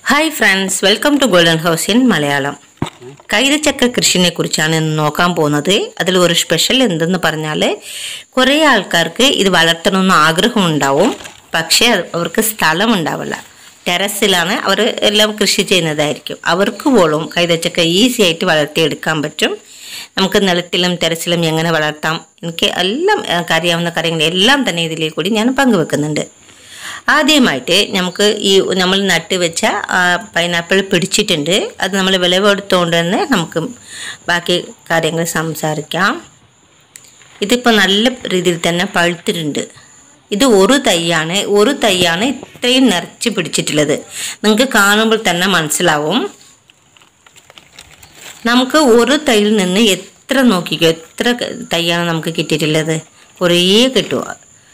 hi friends welcome to golden house in Malayalam കൈതച്ചക്ക കൃഷിനെ കുറിച്ചാണ് ഇന്ന് നോക്കാൻ പോകുന്നത് അതിൽ ഒരു സ്പെഷ്യൽ എന്തെന്ന് പറഞ്ഞാൽ കുറേ ആൾക്കാർക്ക് ഇത് വളർത്തണമെന്ന് ആഗ്രഹം ഉണ്ടാവും പക്ഷേ അത് അവർക്ക് സ്ഥലം ഉണ്ടാവില്ല ടെറസിലാണ് അവർ എല്ലാം കൃഷി ചെയ്യുന്നതായിരിക്കും അവർക്ക് പോലും കൈതച്ചക്ക ഈസി ആയിട്ട് വളർത്തിയെടുക്കാൻ പറ്റും നമുക്ക് നിലത്തിലും ടെറസിലും എങ്ങനെ വളർത്താം എനിക്ക് എല്ലാം ഏഹ്, അറിയാവുന്ന കാര്യങ്ങൾ എല്ലാം തന്നെ ഇതിലേക്ക് കൂടി ഞാൻ പങ്കുവെക്കുന്നുണ്ട് ആദ്യമായിട്ട് നമുക്ക് ഈ നമ്മൾ നട്ട് വെച്ച പൈനാപ്പിൾ പിടിച്ചിട്ടുണ്ട് അത് നമ്മൾ വിളവെടുത്തുകൊണ്ട് തന്നെ നമുക്ക് ബാക്കി കാര്യങ്ങൾ സംസാരിക്കാം ഇതിപ്പോൾ നല്ല രീതിയിൽ തന്നെ പഴുത്തിട്ടുണ്ട് ഇത് ഒരു തൈയാണ് ഒരു തൈയാണ് ഇത്രയും നിറച്ച് പിടിച്ചിട്ടുള്ളത് നിങ്ങൾക്ക് കാണുമ്പോൾ തന്നെ മനസ്സിലാവും നമുക്ക് ഒരു തൈയിൽ നിന്ന് എത്ര നോക്കിക്കോ എത്ര തൈയാണ് നമുക്ക് കിട്ടിയിട്ടുള്ളത് കുറേ കിട്ടുക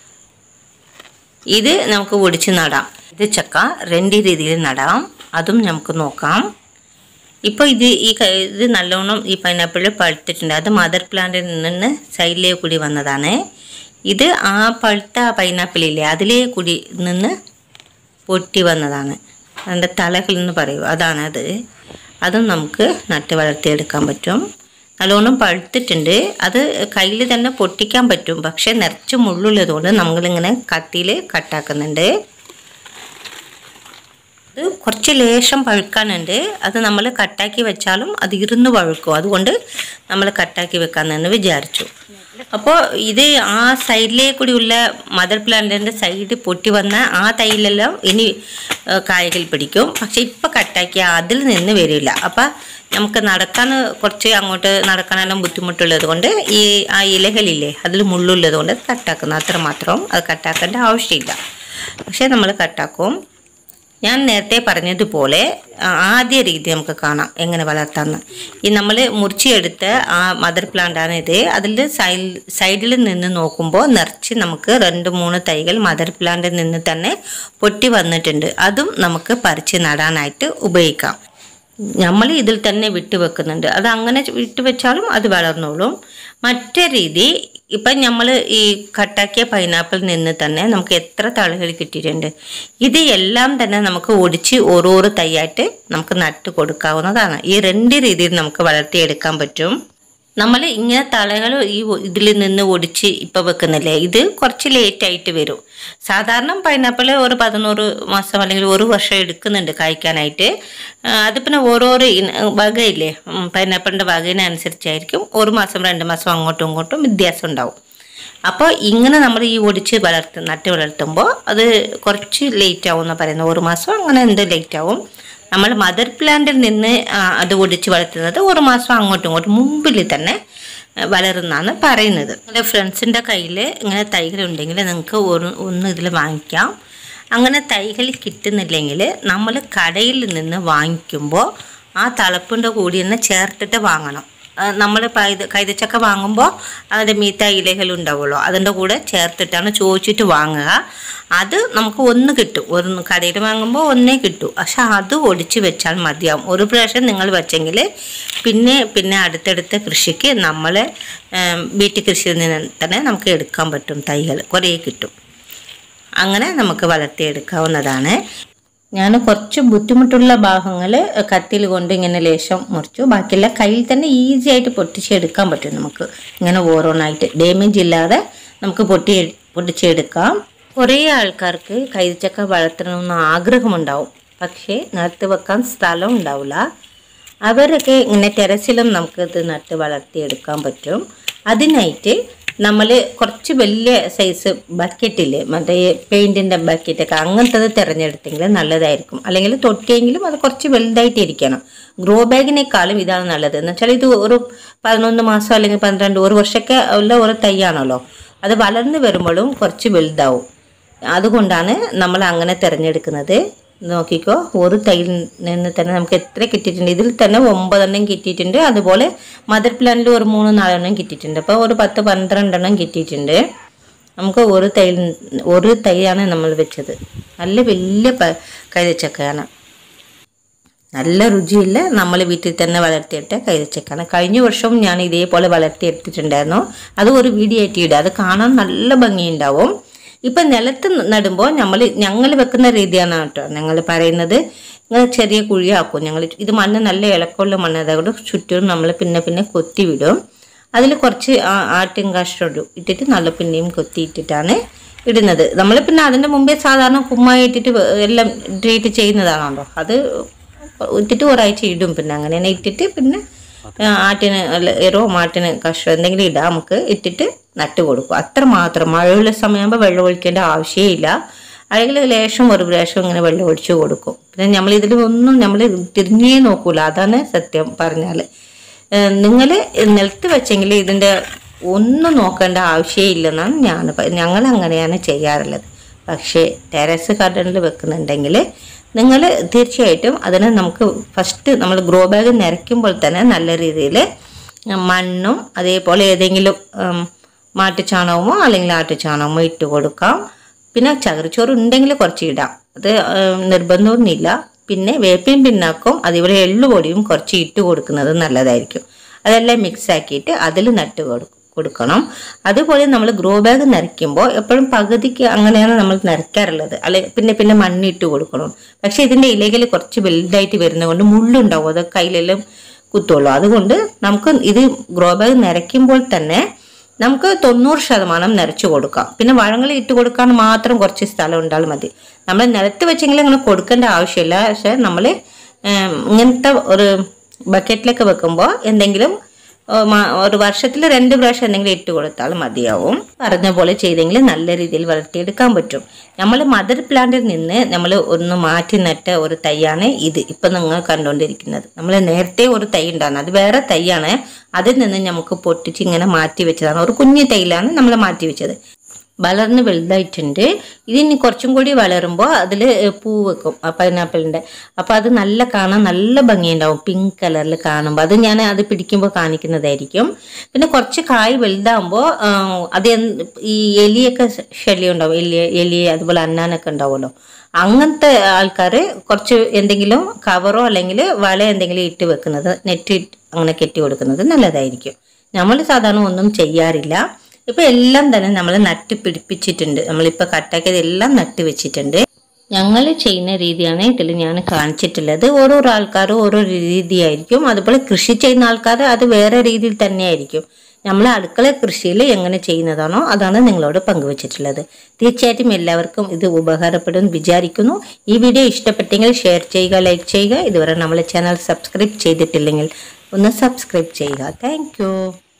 ഇത് നമുക്ക് ഒടിച്ച് നടാം ഇത് ചക്ക രണ്ട് രീതിയിൽ നടാം അതും നമുക്ക് നോക്കാം ഇപ്പോൾ ഇത് ഈ ക- ഇത് നല്ലോണം ഈ പൈനാപ്പിൾ പഴുത്തിട്ടുണ്ട് അത് മദർ പ്ലാന്റിൽ നിന്ന് സൈഡിലേക്ക് കൂടി വന്നതാണ് ഇത് ആ പഴുത്ത പൈനാപ്പിളില്ലേ അതിലേ കൂടി നിന്ന് പൊട്ടി വന്നതാണ് അതിൻ്റെ തലകൾ എന്ന് പറയൂ അതാണത് അതും നമുക്ക് നട്ട് വളർത്തിയെടുക്കാൻ പറ്റും നല്ലോണം പഴുത്തിട്ടുണ്ട് അത് കയ്യിൽ തന്നെ പൊട്ടിക്കാൻ പറ്റും പക്ഷെ നിറച്ച് മുള്ളുള്ളതുകൊണ്ട് നമ്മളിങ്ങനെ കത്തിയിൽ കട്ടാക്കുന്നുണ്ട് ഇത് കുറച്ച് ലേശം പഴുക്കാനുണ്ട് അത് നമ്മൾ കട്ടാക്കി വെച്ചാലും അത് ഇരുന്ന് പഴുക്കും അതുകൊണ്ട് നമ്മൾ കട്ടാക്കി വെക്കാമെന്ന് വിചാരിച്ചു അപ്പോൾ ഇത് ആ സൈഡിലേക്ക് കൂടിയുള്ള മദർ പ്ലാന്റിൻ്റെ സൈഡ് പൊട്ടി വന്ന ആ തൈയിലെല്ലാം ഇനി ഏഹ്, കായകൾ പിടിക്കും പക്ഷെ ഇപ്പം കട്ടാക്കി അതിൽ നിന്ന് വരില്ല അപ്പം നമുക്ക് നടക്കാൻ കുറച്ച് അങ്ങോട്ട് നടക്കാനെല്ലാം ബുദ്ധിമുട്ടുള്ളത് കൊണ്ട് ഈ ആ ഇലകളില്ലേ അതിൽ മുള്ളുള്ളത് കൊണ്ട് കട്ടാക്കുന്നു അത്ര മാത്രം അത് കട്ടാക്കേണ്ട ആവശ്യമില്ല പക്ഷേ നമ്മൾ കട്ടാക്കും ഞാൻ നേരത്തെ പറഞ്ഞതുപോലെ ആ, ആദ്യ രീതി നമുക്ക് കാണാം എങ്ങനെ വളർത്താമെന്ന് ഈ നമ്മൾ മുറിച്ചെടുത്ത ആ മദർ പ്ലാന്റ് ആണ് ഇത് അതിൽ സൈഡ് സൈഡിൽ നിന്ന് നോക്കുമ്പോൾ നിറച്ച് നമുക്ക് രണ്ട് മൂന്ന് തൈകൾ മദർ പ്ലാന്റിൽ നിന്ന് തന്നെ പൊട്ടി വന്നിട്ടുണ്ട് അതും നമുക്ക് പറിച്ച് നടാനായിട്ട് ഉപയോഗിക്കാം നമ്മൾ ഇതിൽ തന്നെ വിട്ട് വെക്കുന്നുണ്ട് അത് അങ്ങനെ വിട്ട് വെച്ചാലും അത് വളർന്നോളും മറ്റേ രീതി ഇപ്പം നമ്മൾ ഈ കട്ടാക്കിയ പൈനാപ്പിളിൽ നിന്ന് തന്നെ നമുക്ക് എത്ര തളുകൾ കിട്ടിയിട്ടുണ്ട് ഇത് എല്ലാം തന്നെ നമുക്ക് ഒടിച്ച് ഓരോരോ തൈയായിട്ട് നമുക്ക് നട്ട് കൊടുക്കാവുന്നതാണ് ഈ രണ്ട് രീതിയിൽ നമുക്ക് വളർത്തിയെടുക്കാൻ പറ്റും നമ്മൾ ഇങ്ങനെ തളകൾ ഈ ഇതിൽ നിന്ന് ഒടിച്ച് ഇപ്പം വെക്കുന്നില്ലേ ഇത് കുറച്ച് ലേറ്റ് ആയിട്ട് വരും സാധാരണ പൈനാപ്പിൾ ഒരു പതിനോറ് മാസം അല്ലെങ്കിൽ ഒരു വർഷം എടുക്കുന്നുണ്ട് കായ്ക്കാനായിട്ട് ആ, അത് പിന്നെ ഓരോരോ ഇന- വകയില്ലേ ഉം, പൈനാപ്പിളിൻ്റെ വകയിനനുസരിച്ചായിരിക്കും ഒരു മാസം രണ്ട് മാസം അങ്ങോട്ടും ഇങ്ങോട്ടും വ്യത്യാസം ഉണ്ടാവും അപ്പോൾ ഇങ്ങനെ നമ്മൾ ഈ ഒടിച്ച് വളർത്ത് നട്ട് വളർത്തുമ്പോൾ അത് കുറച്ച് ലേറ്റ് ആവും എന്ന് പറയുന്നത് ഒരു മാസം അങ്ങനെ എന്ത് ലേറ്റ് ആവും നമ്മൾ മദർ പ്ലാന്റിൽ നിന്ന് ആ, അത് ഒടിച്ച് വളർത്തുന്നത് ഒരു മാസം അങ്ങോട്ടും ഇങ്ങോട്ടും മുമ്പിൽ തന്നെ ആ, വളരുന്നാണ് പറയുന്നത് നിങ്ങളുടെ ഫ്രണ്ട്സിൻ്റെ കയ്യിൽ ഇങ്ങനെ തൈകൾ ഉണ്ടെങ്കിൽ നിങ്ങൾക്ക് ഒരു ഒന്ന് ഇതിൽ വാങ്ങിക്കാം അങ്ങനെ തൈകൾ കിട്ടുന്നില്ലെങ്കിൽ നമ്മൾ കടയിൽ നിന്ന് വാങ്ങിക്കുമ്പോൾ ആ തളപ്പിൻ്റെ കൂടി തന്നെ ചേർത്തിട്ട് വാങ്ങണം നമ്മൾ കൈത കൈതച്ചക്ക വാങ്ങുമ്പോൾ അതിൻ്റെ മീത്ത ഇലകൾ ഉണ്ടാവുമല്ലോ അതിൻ്റെ കൂടെ ചേർത്തിട്ടാണ് ചോദിച്ചിട്ട് വാങ്ങുക അത് നമുക്ക് ഒന്ന് കിട്ടും ഒരു കടയിൽ വാങ്ങുമ്പോൾ ഒന്നേ കിട്ടൂ പക്ഷെ അത് ഒടിച്ച് വെച്ചാൽ മതിയാവും ഒരു പ്രാവശ്യം നിങ്ങൾ വെച്ചെങ്കിൽ പിന്നെ പിന്നെ അടുത്തടുത്ത കൃഷിക്ക് നമ്മൾ വീട്ടിൽ കൃഷിയിൽ നിന്ന് തന്നെ നമുക്ക് എടുക്കാൻ പറ്റും തൈകൾ കുറേ കിട്ടും അങ്ങനെ നമുക്ക് വളർത്തിയെടുക്കാവുന്നതാണ് ഞാൻ കുറച്ച് ബുദ്ധിമുട്ടുള്ള ഭാഗങ്ങൾ കത്തിൽ കൊണ്ട് ഇങ്ങനെ ലേശം മുറിച്ചു ബാക്കിയുള്ള കയ്യിൽ തന്നെ ഈസി ആയിട്ട് പൊട്ടിച്ചെടുക്കാൻ പറ്റും നമുക്ക് ഇങ്ങനെ ഓരോന്നായിട്ട് ഡാമേജ് ഇല്ലാതെ നമുക്ക് പൊട്ടി പൊട്ടിച്ചെടുക്കാം കുറേ ആൾക്കാർക്ക് കൈതച്ചക്ക വളർത്തണമെന്ന് ആഗ്രഹമുണ്ടാവും പക്ഷേ നിലത്ത് വെക്കാൻ സ്ഥലം ഉണ്ടാവില്ല അവരൊക്കെ ഇങ്ങനെ ടെറസിലും നമുക്കിത് നട്ട് വളർത്തിയെടുക്കാൻ പറ്റും അതിനായിട്ട് നമ്മൾ കുറച്ച് വലിയ സൈസ് ബക്കറ്റില്ലേ മറ്റേ പെയിൻറ്റിൻ്റെ ബക്കറ്റൊക്കെ അങ്ങനത്തത് തിരഞ്ഞെടുത്തെങ്കിൽ നല്ലതായിരിക്കും അല്ലെങ്കിൽ തൊട്ടിയെങ്കിലും അത് കുറച്ച് വലുതായിട്ട് ഇരിക്കണം ഗ്രോ ബാഗിനേക്കാളും ഇതാണ് നല്ലത് എന്ന് വെച്ചാൽ ഇത് ഒരു പതിനൊന്ന് മാസം അല്ലെങ്കിൽ പന്ത്രണ്ട് ഒരു വർഷമൊക്കെ ഉള്ള ഒരു തൈയാണല്ലോ അത് വളർന്നു വരുമ്പോഴും കുറച്ച് വലുതാവും അതുകൊണ്ടാണ് നമ്മൾ അങ്ങനെ തിരഞ്ഞെടുക്കുന്നത് നോക്കിക്കോ ഒരു തൈയിൽ നിന്ന് തന്നെ നമുക്ക് എത്ര കിട്ടിയിട്ടുണ്ട് ഇതിൽ തന്നെ ഒമ്പതെണ്ണം കിട്ടിയിട്ടുണ്ട് അതുപോലെ മദർ പ്ലാന്റിൽ ഒരു മൂന്ന് നാലെണ്ണം കിട്ടിയിട്ടുണ്ട് അപ്പോൾ ഒരു പത്ത് പന്ത്രണ്ടെണ്ണം കിട്ടിയിട്ടുണ്ട് നമുക്ക് ഒരു തൈയിൽ ഒരു തൈയാണ് നമ്മൾ വെച്ചത് നല്ല വലിയ പ- കൈതച്ചക്കയാണ് നല്ല രുചിയില്ല നമ്മൾ വീട്ടിൽ തന്നെ വളർത്തിയിട്ട് കൈതച്ചക്കാണ് കഴിഞ്ഞ വർഷവും ഞാൻ ഇതേപോലെ വളർത്തിയെടുത്തിട്ടുണ്ടായിരുന്നു അത് ഒരു വീഡിയോ ആയിട്ട് ഇടുക അത് കാണാൻ നല്ല ഭംഗിയുണ്ടാവും ഇപ്പം നിലത്ത് നടുമ്പോൾ നമ്മൾ ഞങ്ങൾ വെക്കുന്ന രീതിയാണ് കേട്ടോ ഞങ്ങൾ പറയുന്നത് നിങ്ങൾ ചെറിയ കുഴിയാക്കും ഞങ്ങൾ ഇത് മണ്ണ് നല്ല ഇളക്കമുള്ള മണ്ണ് അതുകൊണ്ട് ചുറ്റും നമ്മൾ പിന്നെ പിന്നെ കൊത്തി വിടും അതിൽ കുറച്ച് ആ- ആട്ടിൻ കാഷ്ടം ഇടും ഇട്ടിട്ട് നല്ല പിന്നെയും കൊത്തി ഇട്ടിട്ടാണ് ഇടുന്നത് നമ്മൾ പിന്നെ അതിൻ്റെ മുമ്പേ സാധാരണ കുമ്മായി ഇട്ടിട്ട് വെ- എല്ലാം ട്രീറ്റ് ചെയ്യുന്നതാണല്ലോ അത് ഇട്ടിട്ട് ഒരാഴ്ച ഇടും പിന്നെ അങ്ങനെ തന്നെ ഇട്ടിട്ട് പിന്നെ ആ, ആട്ടിന് അല്ല എറോ മാട്ടിന് കഷ്ടം എന്തെങ്കിലും ഇടാം നമുക്ക് ഇട്ടിട്ട് നട്ട് കൊടുക്കും അത്ര മാത്രം മഴയുള്ള സമയമാകുമ്പോൾ വെള്ളം ഒഴിക്കേണ്ട ആവശ്യമില്ല അല്ലെങ്കിൽ ലേശം ഒരു പ്രാവശ്യം ഇങ്ങനെ വെള്ളം ഒഴിച്ചു കൊടുക്കും പിന്നെ നമ്മൾ ഇതിൽ ഒന്നും നമ്മൾ തിരിഞ്ഞേ നോക്കൂല അതാണ് സത്യം പറഞ്ഞാൽ നിങ്ങൾ നിലത്ത് വെച്ചെങ്കിൽ ഇതിൻ്റെ ഒന്നും നോക്കേണ്ട ആവശ്യമില്ലെന്നാണ് ഞാൻ പ- ഞങ്ങൾ അങ്ങനെയാണ് ചെയ്യാറുള്ളത് പക്ഷേ ടെറസ് ഗാർഡനിൽ വെക്കുന്നുണ്ടെങ്കിൽ നിങ്ങൾ തീർച്ചയായിട്ടും അതിനെ നമുക്ക് ഫസ്റ്റ് നമ്മൾ ഗ്രോ ബാഗ് നിറയ്ക്കുമ്പോൾ തന്നെ നല്ല രീതിയിൽ മണ്ണും അതേപോലെ ഏതെങ്കിലും ഉം, മാട്ടുചാണകമോ അല്ലെങ്കിൽ ആട്ടുചാണകമോ ഇട്ട് കൊടുക്കാം പിന്നെ ചകിരിച്ചോറ് ഉണ്ടെങ്കിൽ കുറച്ച് ഇടാം അത് ഉം, നിർബന്ധമൊന്നുമില്ല പിന്നെ വേപ്പിൻ പിണ്ണാക്കും അതേപോലെ എള്ളുപൊടിയും കുറച്ച് ഇട്ട് കൊടുക്കുന്നത് നല്ലതായിരിക്കും അതെല്ലാം മിക്സ് ആക്കിയിട്ട് അതിൽ നട്ട് കൊടുക്കും കൊടുക്കണം അതുപോലെ നമ്മൾ ഗ്രോ ബാഗ് നിറയ്ക്കുമ്പോൾ എപ്പോഴും പകുതിക്ക് അങ്ങനെയാണ് നമ്മൾ നിറയ്ക്കാറുള്ളത് അല്ലെ പിന്നെ പിന്നെ മണ്ണിട്ട് കൊടുക്കണം പക്ഷെ ഇതിന്റെ ഇലകൾ കുറച്ച് വലുതായിട്ട് വരുന്നതുകൊണ്ട് മുള്ളുണ്ടാവും അത് കയ്യിലെല്ലാം കുത്തുള്ളൂ അതുകൊണ്ട് നമുക്ക് ഇത് ഗ്രോ ബാഗ് നിറയ്ക്കുമ്പോൾ തന്നെ നമുക്ക് തൊണ്ണൂറ് ശതമാനം നിറച്ചു കൊടുക്കാം പിന്നെ വഴങ്ങൾ ഇട്ട് കൊടുക്കാൻ മാത്രം കുറച്ച് സ്ഥലം ഉണ്ടായാൽ മതി നമ്മൾ നിലത്ത് വെച്ചെങ്കിൽ അങ്ങനെ കൊടുക്കേണ്ട ആവശ്യമില്ല പക്ഷെ നമ്മൾ ഇങ്ങനത്തെ ഒരു ബക്കറ്റിലൊക്കെ വെക്കുമ്പോൾ എന്തെങ്കിലും ഓ, മാ- ഒരു വർഷത്തിൽ രണ്ട് പ്രാവശ്യം എന്തെങ്കിലും ഇട്ട് കൊടുത്താൽ മതിയാവും പറഞ്ഞ പോലെ ചെയ്തെങ്കിൽ നല്ല രീതിയിൽ വളർത്തിയെടുക്കാൻ പറ്റും നമ്മൾ മദർ പ്ലാന്റിൽ നിന്ന് നമ്മൾ ഒന്ന് മാറ്റി നട്ട ഒരു തൈയാണ് ഇത് ഇപ്പം നിങ്ങൾ കണ്ടുകൊണ്ടിരിക്കുന്നത് നമ്മൾ നേരത്തെ ഒരു തൈ ഉണ്ടാകുന്നത് അത് വേറെ തൈയാണ് അതിൽ നിന്ന് നമുക്ക് പൊട്ടിച്ച് ഇങ്ങനെ മാറ്റി വെച്ചതാണ് ഒരു കുഞ്ഞു തൈയിലാണ് നമ്മൾ മാറ്റി വെച്ചത് വളർന്ന് വലുതായിട്ടുണ്ട് ഇതിനി കുറച്ചും കൂടി വളരുമ്പോൾ അതിൽ പൂ വെക്കും പൈനാപ്പിളിൻ്റെ അപ്പോൾ അത് നല്ല കാണാൻ നല്ല ഭംഗിയുണ്ടാവും പിങ്ക് കളറിൽ കാണുമ്പോൾ അത് ഞാൻ അത് പിടിക്കുമ്പോൾ കാണിക്കുന്നതായിരിക്കും പിന്നെ കുറച്ച് കായ് വലുതാകുമ്പോൾ അത് എന്ത് ഈ എലിയൊക്കെ ശല്യം ഉണ്ടാവും എലി എലി അതുപോലെ അന്നാനൊക്കെ ഉണ്ടാവുമല്ലോ അങ്ങനത്തെ ആൾക്കാർ കുറച്ച് എന്തെങ്കിലും കവറോ അല്ലെങ്കിൽ വല എന്തെങ്കിലും ഇട്ട് വെക്കുന്നത് നെറ്റ് അങ്ങനെ കെട്ടി കൊടുക്കുന്നത് നല്ലതായിരിക്കും നമ്മൾ സാധാരണ ഒന്നും ചെയ്യാറില്ല ഇപ്പൊ എല്ലാം തന്നെ നമ്മൾ നട്ട് പിടിപ്പിച്ചിട്ടുണ്ട് നമ്മളിപ്പോ കട്ടാക്കിയത് എല്ലാം നട്ട് വെച്ചിട്ടുണ്ട് ഞങ്ങൾ ചെയ്യുന്ന രീതിയാണ് ഇതിൽ ഞാൻ കാണിച്ചിട്ടുള്ളത് ഓരോരോ ആൾക്കാരും ഓരോ രീതിയായിരിക്കും അതുപോലെ കൃഷി ചെയ്യുന്ന ആൾക്കാർ അത് വേറെ രീതിയിൽ തന്നെയായിരിക്കും നമ്മൾ അടുക്കള കൃഷിയിൽ എങ്ങനെ ചെയ്യുന്നതാണോ അതാണ് നിങ്ങളോട് പങ്കുവച്ചിട്ടുള്ളത് തീർച്ചയായിട്ടും എല്ലാവർക്കും ഇത് ഉപകാരപ്പെടും വിചാരിക്കുന്നു ഈ വീഡിയോ ഇഷ്ടപ്പെട്ടെങ്കിൽ ഷെയർ ചെയ്യുക ലൈക്ക് ചെയ്യുക ഇതുവരെ നമ്മളെ ചാനൽ സബ്സ്ക്രൈബ് ചെയ്തിട്ടില്ലെങ്കിൽ ഒന്ന് സബ്സ്ക്രൈബ് ചെയ്യുക താങ്ക്